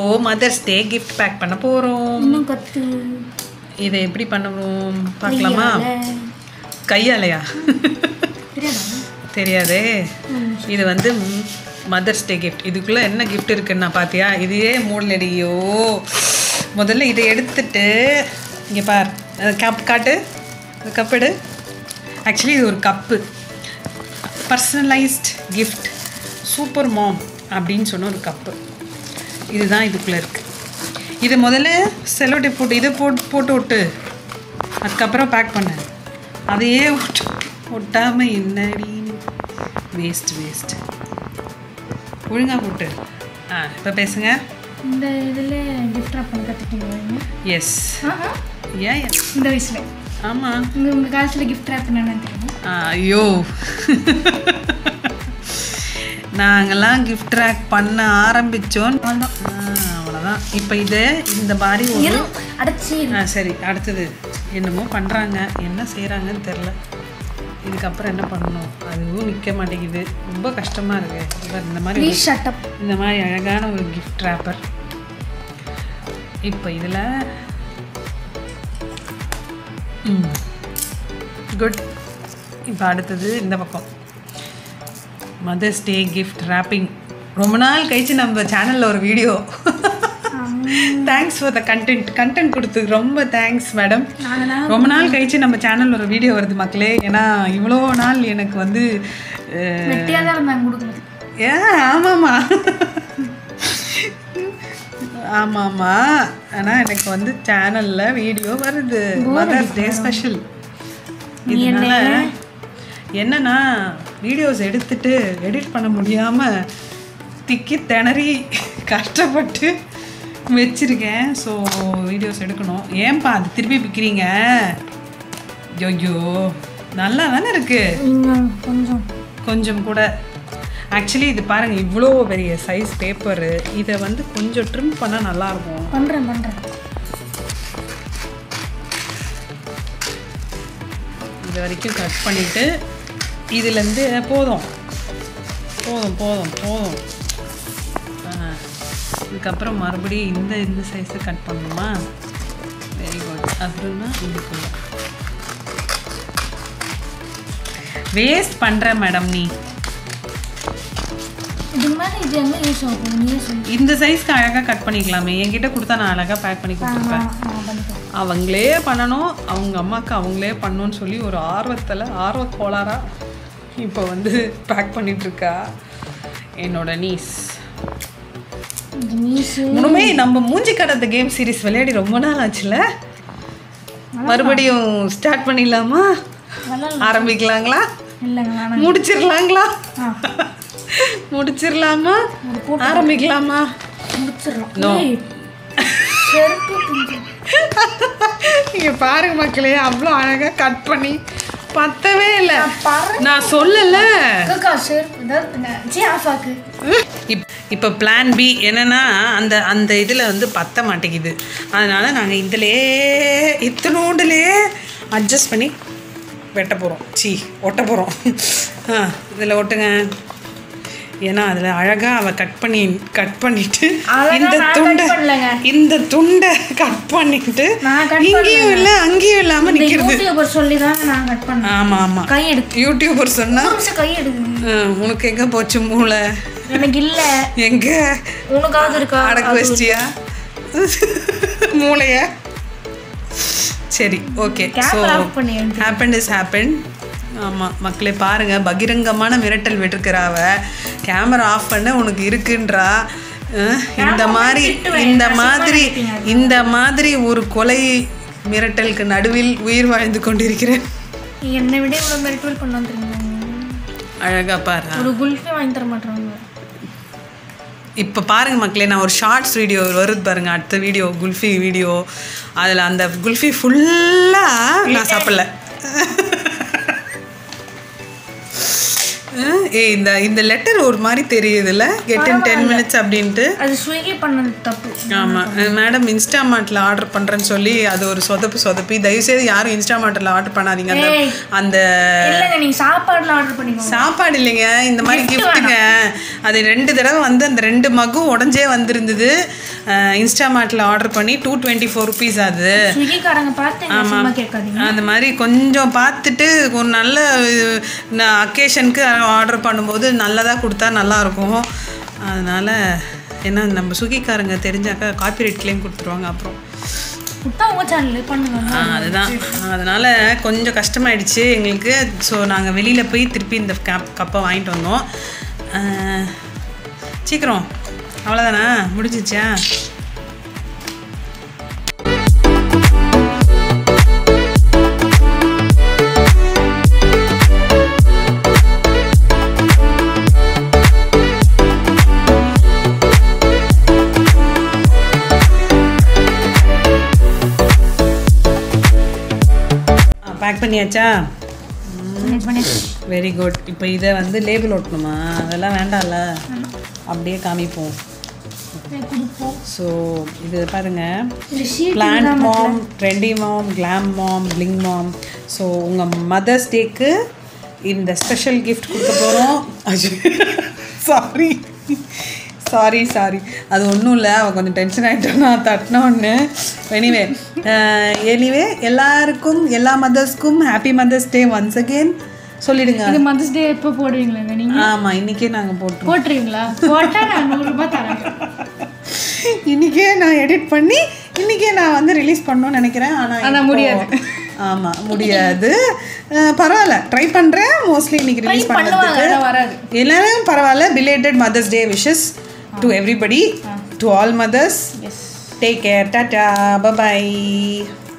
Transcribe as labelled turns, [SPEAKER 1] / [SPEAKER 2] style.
[SPEAKER 1] Mother's day gift pack பண்ண போகிறோம்
[SPEAKER 2] இன்னும் கத்து
[SPEAKER 1] இதை எப்படி பண்ணுவோம் பார்க்கலாமா கையாலையா
[SPEAKER 2] தெரியாதா
[SPEAKER 1] தெரியாதே இது வந்து மதர்ஸ் டே கிஃப்ட் இதுக்குள்ளே என்ன கிஃப்ட் இருக்குன்னு நான் பார்த்தியா இதையே மூடலடியோ முதல்ல இதை எடுத்துட்டு இங்கே பார் கப் காட்டு கப் எடு ஆக்சுவலி இது ஒரு cup personalised gift super mom அப்படின்னு சொன்ன ஒரு கப்பு இதுதான் இதுக்குள்ளே இருக்குது இது முதல்ல செலோட்டி போட்டு இதை போட்டு போட்டு விட்டு அதுக்கப்புறம் பேக் பண்ண அதையே ஒட்டு ஒட்டாமல் என்னடி வேஸ்ட் வேஸ்ட் ஒழுங்கா போட்டு ஆ இப்போ பேசுங்க
[SPEAKER 2] இந்த இதில் கிஃப்ட் ராப் பண்ண கற்றுட்டீங்க
[SPEAKER 1] எஸ் ஏன் ஏன்?
[SPEAKER 2] இந்த வயசில்
[SPEAKER 1] ஆமாம்
[SPEAKER 2] உங்கள் உங்கள் காலத்தில் கிஃப்ட் ராப் என்னன்னு தெரியும்
[SPEAKER 1] ஆ, ஐயோ நாங்கெல்லாம் கிஃப்ட் ரேக் பண்ண ஆரம்பித்தோம்
[SPEAKER 2] அவ்வளோதான்
[SPEAKER 1] அவ்வளோதான் இப்போ இது இந்த மாதிரி ஒரு
[SPEAKER 2] இரு அடைச்சி
[SPEAKER 1] ஆ சரி அடுத்தது என்னமோ பண்ணுறாங்க என்ன செய்கிறாங்கன்னு தெரில இதுக்கப்புறம் என்ன பண்ணணும் அதுவும் நிற்க மாட்டேங்குது ரொம்ப கஷ்டமாக இருக்கு இவர் இந்த மாதிரி
[SPEAKER 2] ப்ளீஸ் ஷட் அப்
[SPEAKER 1] இந்த மாதிரி அழகான ஒரு கிஃப்ட் ரேப்பர் இப்போ இதில் குட் இப்போ அடுத்தது இந்த பக்கம் மதர்ஸ் டே கிஃப்ட் ரேப்பிங் ரொம்ப நாள் கழிச்சு நம்ம சேனலில் ஒரு video thanks for the content content கொடுத்ததுக்கு ரொம்ப தேங்க்ஸ் மேடம்
[SPEAKER 2] நாங்கள்
[SPEAKER 1] ரொம்ப நாள் கழிச்சு நம்ம சேனலில் ஒரு வீடியோ வருது மக்களே ஏன்னா இவ்வளோ நாள் எனக்கு வந்து அஹ்,
[SPEAKER 2] வெட்டியாக தான் இருந்தாங்க கொடுக்குறது
[SPEAKER 1] ஏன் ஆமாம்மா ஆமாம்மா ஆனால் எனக்கு வந்து சேனலில் வீடியோ வருது மதர்ஸ் டே ஸ்பெஷல் இதனால என்னன்னா வீடியோஸ் எடுத்துட்டு எடிட் பண்ண முடியாமல் திக்கி திணறி கஷ்டப்பட்டு வச்சிருக்கேன் ஸோ வீடியோஸ் எடுக்கணும் ஏன்பா அது திருப்பி பிக்கிறீங்க ஐயோ நல்லா தானே இருக்குது
[SPEAKER 2] நீங்கள் கொஞ்சம்
[SPEAKER 1] கொஞ்சம் கூட ஆக்சுவலி இது பாருங்க இவ்வளோ பெரிய சைஸ் பேப்பரு இதை வந்து கொஞ்சம் ட்ரிம் பண்ணால் நல்லாயிருக்கும்
[SPEAKER 2] பண்ணுறேன் பண்ணுறேன்
[SPEAKER 1] இது வரைக்கும் கட் பண்ணிவிட்டு இதுலேருந்து போதும் போதும் போதும் போதும் ஆ, இதுக்கப்புறம் மறுபடியும் இந்த இந்த சைஸை கட் பண்ணணுமா வெரி குட் அப்படின்னா இதுக்குள்ள வேஸ்ட் பண்ணுற மேடம் நீ
[SPEAKER 2] இதுக்கு மேலே இது எங்கே யூஸ் ஆகும் நீயே சொல்லு
[SPEAKER 1] இந்த சைஸ்க்கு அழகாக கட் பண்ணிக்கலாமே என்கிட்ட கொடுத்தா நான் அழகாக பேக் பண்ணி கொடுத்துருப்பேன்
[SPEAKER 2] நான் நான் பண்ணிக்கிறேன்
[SPEAKER 1] அவங்களே பண்ணணும் அவங்க அம்மாவுக்கு அவங்களே பண்ணணும்னு சொல்லி ஒரு ஆர்வத்தில் ஆர்வ கோளாறா இப்போ வந்து பேக் பண்ணிட்டு இருக்கா என்னோட நீஸ்
[SPEAKER 2] இது மீஸு
[SPEAKER 1] முழுமே நம்ம மூஞ்சி கடந்த கேம் சீரிஸ் விளையாடி ரொம்ப நாள் ஆச்சுல மறுபடியும் ஸ்டார்ட் பண்ணிடலாமா
[SPEAKER 2] விளாட்லாம்
[SPEAKER 1] ஆரம்பிக்கலாங்களா
[SPEAKER 2] இல்லைங்க வேணாம்
[SPEAKER 1] முடிச்சிடலாங்களா
[SPEAKER 2] ஆ
[SPEAKER 1] முடிச்சிடலாமா
[SPEAKER 2] ஒரு போட்டு
[SPEAKER 1] ஆரம்பிக்கலாமா
[SPEAKER 2] முடிச்சிடலாம்
[SPEAKER 1] No.
[SPEAKER 2] ஏய், செருப்பு பிஞ்சு.
[SPEAKER 1] இங்க பாருங்க மக்களே அவ்வளோ அழகாக கட் பண்ணி பத்தவே இல்லை
[SPEAKER 2] பாரு
[SPEAKER 1] நான் சொல்லல
[SPEAKER 2] அக்கா செருப்பு இதான் ஜி ஆஃப் ஆக்கு
[SPEAKER 1] இப் இப்போ பிளான் பி என்னன்னா அந்த அந்த இதில் வந்து பத்த மாட்டேங்குது அதனால நாங்கள் இதிலே இத்தனோண்டுலேயே அட்ஜஸ்ட் பண்ணி வெட்ட போகிறோம் சி ஒட்ட போகிறோம் ஆ இதில் ஒட்டுங்க ஏன்னா அதில் அழகாக அவள் கட் பண்ணி கட் பண்ணிட்டு
[SPEAKER 2] அழகா
[SPEAKER 1] இந்த
[SPEAKER 2] நான்
[SPEAKER 1] துண்டை
[SPEAKER 2] cut பண்ணலங்க.
[SPEAKER 1] இந்த துண்டை கட் பண்ணிட்டு
[SPEAKER 2] நான் cut
[SPEAKER 1] இங்கேயும் இல்லை அங்கேயும் இல்லாமல்
[SPEAKER 2] இந்த
[SPEAKER 1] நிற்கிறது
[SPEAKER 2] யூடியூபர் சொல்லி தான் நான் கட் பண்ணேன்
[SPEAKER 1] ஆமாம் ஆமாம்
[SPEAKER 2] கை எடுக்கு
[SPEAKER 1] யூடியூபர் சொன்னா
[SPEAKER 2] ஒரு நிமிஷம் கை எடுக்குது
[SPEAKER 1] ஆ, உனக்கு எங்கே போச்சு மூளை
[SPEAKER 2] எனக்கு இல்ல
[SPEAKER 1] எங்கே
[SPEAKER 2] உனக்காவது இருக்கா
[SPEAKER 1] அடக்கு வச்சிட்டியா மூளைய சரி ஓகே ஸோ
[SPEAKER 2] கேமரா ஆஃப் பண்ணி எடுத்து
[SPEAKER 1] ஹேப்பன் இஸ் ஹேப்பன் ஆமாம் மக்களே பாருங்க பகிரங்கமான மிரட்டல் விட்டுருக்கிறாவ கேமரா ஆஃப் பண்ண உனக்கு இருக்குன்றா அஹ், இந்த மாதிரி இந்த மாதிரி இந்த மாதிரி ஒரு கொலை மிரட்டலுக்கு நடுவில் உயிர் வாழ்ந்து கொண்டிருக்கிறேன்
[SPEAKER 2] என்னை விட இவ்வளோ மெரிட்டுவல் பண்ண தெரியுமா
[SPEAKER 1] அழகா பாரு
[SPEAKER 2] ஒரு குல்ஃபி வாங்கி தர மாட்டாங்க
[SPEAKER 1] இப்போ பாருங்க மக்களே நான் ஒரு ஷார்ட்ஸ் வீடியோ வருது பாருங்க அடுத்த வீடியோ குல்ஃபி வீடியோ அதில் அந்த குல்ஃபி ஃபுல்லாக நான் சாப்பிடல அஹ் ஏ இந்த இந்த லெட்டர் ஒரு மாதிரி தெரியுதுல்ல கெட் இன் டென் மினிட்ஸ் அப்படின்ட்டு
[SPEAKER 2] அது ஸ்விக்கி பண்ணது தப்பு
[SPEAKER 1] ஆமாம் மேடம் இன்ஸ்டாமார்ட்டில் ஆர்டர் பண்ணுறேன்னு சொல்லி அது ஒரு சொதப்பு சொதப்பி தயவுசெய்து யாரும் இன்ஸ்டாமார்ட்டில் ஆர்டர் பண்ணாதீங்க அந்த
[SPEAKER 2] ஏய்.
[SPEAKER 1] அந்த
[SPEAKER 2] இல்லைங்க நீங்க சாப்பாடுல ஆர்டர் பண்ணிக்கோங்க
[SPEAKER 1] சாப்பாடு இல்லைங்க இந்த மாதிரி கிஃப்ட்டுங்க அது ரெண்டு தடவை வந்து அந்த ரெண்டு மகும் உடஞ்சே வந்திருந்தது இன்ஸ்டாமார்ட்டில் ஆர்டர் பண்ணி டூ டுவெண்ட்டி ஃபோர் ருபீஸ் அது
[SPEAKER 2] ஸ்விக்கிக்காரங்க பார்த்து எங்களை சும்மா கேட்காதீங்க
[SPEAKER 1] அந்த மாதிரி கொஞ்சம் பார்த்துட்டு ஒரு நல்ல அக்கேஷனுக்கு ஆர்டர் பண்ணும்போது நல்லதாக கொடுத்தா நல்லாயிருக்கும் அதனால் ஏன்னா நம்ம சுகிக்காரங்க தெரிஞ்சாக்கா காப்பிரைட் கிளைம் கொடுத்துருவாங்க அப்புறம்
[SPEAKER 2] கொடுத்தா உங்க சேனல் பண்ணுங்க
[SPEAKER 1] ஆ, அதுதான் அதனால் கொஞ்சம் கஷ்டமாயிடுச்சு எங்களுக்கு ஸோ நாங்கள் வெளியில் போய் திருப்பி இந்த கப் கப்பை வாங்கிட்டு வந்தோம் ஆ, சீக்கிரம் அவ்வளோதானா முடிஞ்சிச்சா பேக் பண்ணியாச்சா
[SPEAKER 2] பண்ணி
[SPEAKER 1] வெரி குட் இப்போ இதை வந்து லேபிள் ஒட்டணுமா அதெல்லாம் வேண்டாம்ல அப்படியே காமிப்போம்
[SPEAKER 2] கொடுப்போம்
[SPEAKER 1] ஸோ இது பாருங்க
[SPEAKER 2] இந்த sheet
[SPEAKER 1] plant mom trendy mom glam mom bling mom so உங்கள் மதர்ஸ் டேக்கு இந்த ஸ்பெஷல் கிஃப்ட் கொடுக்க போகிறோம் சாரி சாரி சாரி அது ஒன்றும் இல்லை அவன் கொஞ்சம் டென்ஷன் ஆகிட்டான் நான் தட்டின ஒன்று எனிவே எனிவே எல்லாருக்கும் எல்லா மதர்ஸ்க்கும் happy mother's day once again சொல்லிடுங்க
[SPEAKER 2] இது மதர்ஸ் டே எப்போ போடுவீங்களாங்க நீங்க
[SPEAKER 1] ஆமாம் இன்றைக்கே நாங்கள் போட்டுருவோம்
[SPEAKER 2] போட்டுருவீங்களா போட்டா நான் நூறுரூபா தரேன்
[SPEAKER 1] இன்றைக்கே நான் எடிட் பண்ணி இன்றைக்கே நான் வந்து ரிலீஸ் பண்ணணும்னு நினைக்கிறேன் ஆனால்
[SPEAKER 2] ஆனா முடியாது.
[SPEAKER 1] ஆமாம் முடியாது அஹ், பரவாயில்ல ட்ரை பண்ணுறேன் மோஸ்ட்லி இன்னைக்கு ரிலீஸ்
[SPEAKER 2] பண்ணுவாங்க
[SPEAKER 1] பண்ணுறதுக்கு
[SPEAKER 2] ஆனா வராது
[SPEAKER 1] எல்லாரும் பரவாயில்ல belated mother's day wishes to everybody to all mothers
[SPEAKER 2] yes
[SPEAKER 1] take care tata bye bye